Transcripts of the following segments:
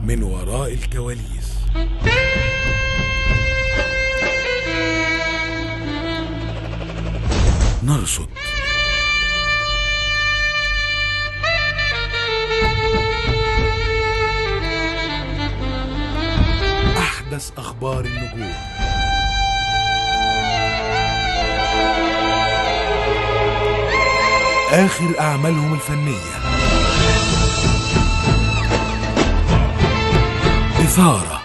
من وراء الكواليس نرصد أحدث أخبار النجوم آخر أعمالهم الفنية إثارة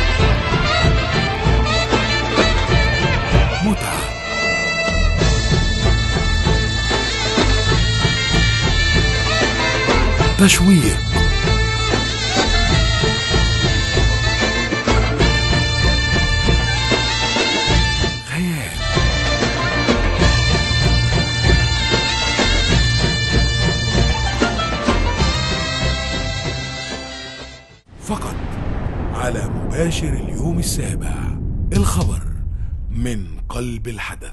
متعة تشويق خيال فقط على مباشر اليوم السابع الخبر من قلب الحدث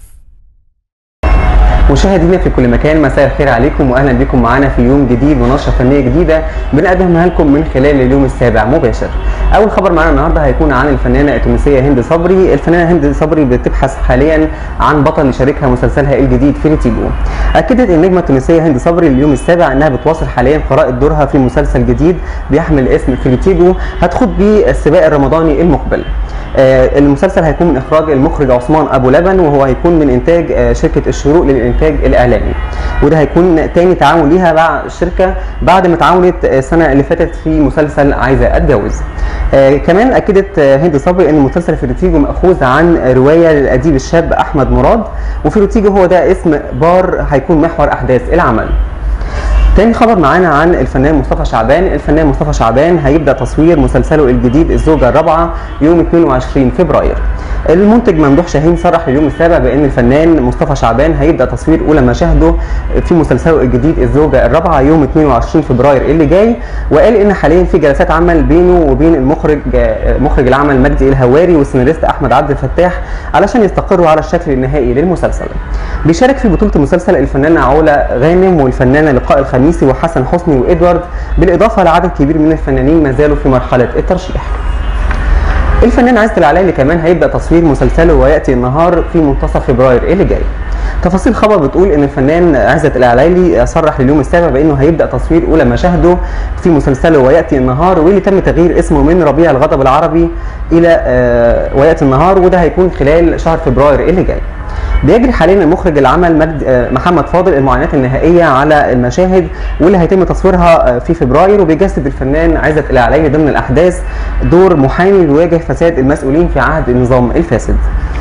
مشاهدينا في كل مكان مساء الخير عليكم واهلا بكم معنا في يوم جديد ونشره فنيه جديده بنقدمها لكم من خلال اليوم السابع مباشر. اول خبر معنا النهارده هيكون عن الفنانه التونسيه هند صبري، الفنانه هند صبري بتبحث حاليا عن بطل يشاركها مسلسلها الجديد فيريتيجو. اكدت النجمه التونسيه هند صبري اليوم السابع انها بتواصل حاليا قراءه دورها في مسلسل جديد بيحمل اسم فيريتيجو هتخوض بيه السباق الرمضاني المقبل. آه، المسلسل هيكون من اخراج المخرج عثمان ابو لبن وهو هيكون من انتاج آه، شركه الشروق للانتاج الاعلامي وده هيكون تاني تعاون ليها مع الشركه بعد ما تعاونت آه، السنه اللي فاتت في مسلسل عايزه اتجوز آه، كمان اكدت آه، هند صبري ان مسلسل فيروتيجو ماخوذ عن روايه للاديب الشاب احمد مراد وفيروتيجو هو ده اسم بار هيكون محور احداث العمل تاني خبر معانا عن الفنان مصطفى شعبان الفنان مصطفى شعبان هيبدا تصوير مسلسله الجديد الزوجه الرابعه يوم 22 فبراير المنتج ممدوح شاهين صرح اليوم السابع بان الفنان مصطفى شعبان هيبدا تصوير اولى مشاهده في مسلسله الجديد الزوجه الرابعه يوم 22 فبراير اللي جاي وقال ان حاليا في جلسات عمل بينه وبين المخرج مخرج العمل مجدي الهواري والسيناريست احمد عبد الفتاح علشان يستقروا على الشكل النهائي للمسلسل بيشارك في بطوله المسلسل الفنانه علا غانم والفنانه لقاء الخميسي وحسن حسني وادوارد بالاضافه لعدد كبير من الفنانين ما زالوا في مرحله الترشيح الفنان عزت العلايلي كمان هيبدا تصوير مسلسله وياتي النهار في منتصف فبراير اللي جاي تفاصيل خبر بتقول ان الفنان عزت العلايلي صرح اليوم السابع بانه هيبدا تصوير اولى مشاهده في مسلسله وياتي النهار واللي تم تغيير اسمه من ربيع الغضب العربي الى آه، وياتي النهار وده هيكون خلال شهر فبراير اللي جاي بيجري حاليا المخرج العمل مجد آه، محمد فاضل المعاينات النهائيه على المشاهد واللي هيتم تصويرها آه، في فبراير وبيجسد الفنان عزت العلايلي ضمن الاحداث دور محامي بيواجه فساد المسؤولين في عهد النظام الفاسد.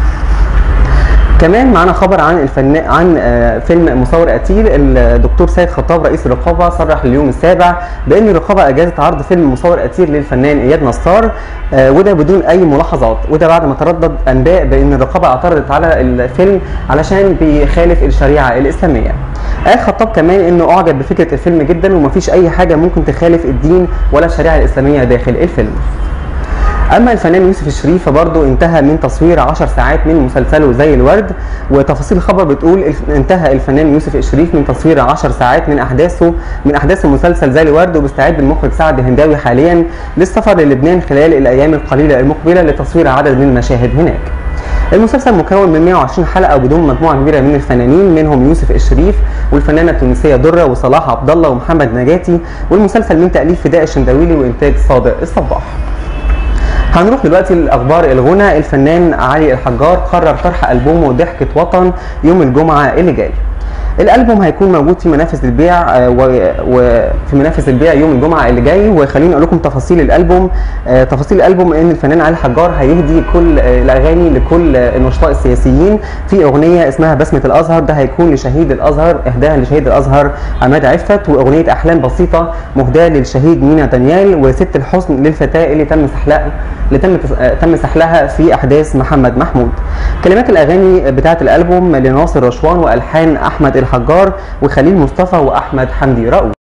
كمان معانا خبر عن الفنان عن آه، فيلم مصور قتيل الدكتور سيد خطاب رئيس الرقابه صرح اليوم السابع بان الرقابه اجازت عرض فيلم مصور قتيل للفنان اياد نصار آه، وده بدون اي ملاحظات وده بعد ما تردد انباء بان الرقابه اعترضت على الفيلم علشان بيخالف الشريعه الاسلاميه قال خطاب كمان انه اعجب بفكره الفيلم جدا ومفيش اي حاجه ممكن تخالف الدين ولا الشريعه الاسلاميه داخل الفيلم اما الفنان يوسف الشريف فبرضه انتهى من تصوير 10 ساعات من مسلسله زي الورد وتفاصيل الخبر بتقول الف- انتهى الفنان يوسف الشريف من تصوير 10 ساعات من احداثه من احداث المسلسل زي الورد وبيستعد المخرج سعد هنداوي حاليا للسفر للبنان خلال الايام القليله المقبله لتصوير عدد من المشاهد هناك المسلسل مكون من 120 حلقه وبيضم مجموعه كبيره من الفنانين منهم يوسف الشريف والفنانه التونسيه دره وصلاح عبد الله ومحمد نجاتي والمسلسل من تاليف فداء الشندويلي وانتاج صادق الصباح هنروح دلوقتي لاخبار الغنى الفنان علي الحجار قرر طرح البومه ضحكه وطن يوم الجمعه اللي جاي الالبوم هيكون موجود في منافذ البيع آه، و- وفي منافذ البيع يوم الجمعه اللي جاي وخليني اقول لكم تفاصيل الالبوم آه، تفاصيل الالبوم ان الفنان علي الحجار هيهدي كل آه، الاغاني لكل آه، النشطاء السياسيين في اغنيه اسمها بسمه الازهر ده هيكون لشهيد الازهر اهداها لشهيد الازهر عماد عفت واغنيه احلام بسيطه مهداه للشهيد مينا دانيال وست الحسن للفتاه اللي تم سحلها اللي تم تس- آه، تم سحلها في احداث محمد محمود كلمات الاغاني بتاعه الالبوم لناصر رشوان والحان احمد الحجار وخليل مصطفى واحمد حمدي رؤوف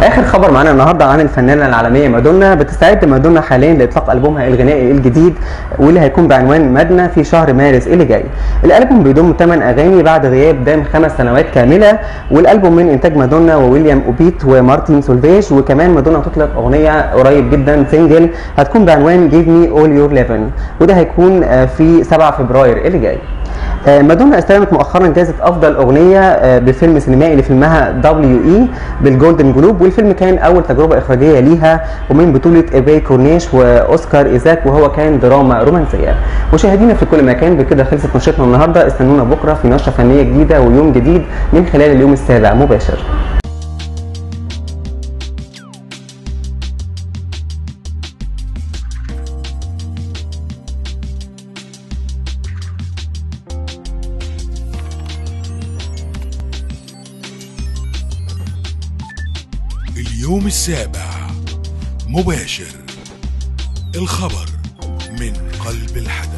اخر خبر معانا النهارده عن الفنانه العالميه مادونا بتستعد مادونا حاليا لاطلاق البومها الغنائي الجديد واللي هيكون بعنوان مادنا في شهر مارس اللي جاي الالبوم بيضم 8 اغاني بعد غياب دام خمس سنوات كامله والالبوم من انتاج مادونا وويليام اوبيت ومارتن سولفيج وكمان مادونا هتطلق اغنيه قريب جدا سنجل هتكون بعنوان جيف مي اول يور ليفن وده هيكون آه، في 7 فبراير اللي جاي آه، مادونا استلمت مؤخرا جائزه افضل اغنيه آه، بفيلم سينمائي لفيلمها دبليو اي بالجولدن جلوب والفيلم كان اول تجربه اخراجيه ليها ومن بطوله ايباي كورنيش واوسكار ايزاك وهو كان دراما رومانسيه مشاهدينا في كل مكان بكده خلصت نشرتنا النهارده استنونا بكره في نشره فنيه جديده ويوم جديد من خلال اليوم السابع مباشر اليوم السابع مباشر الخبر من قلب الحدث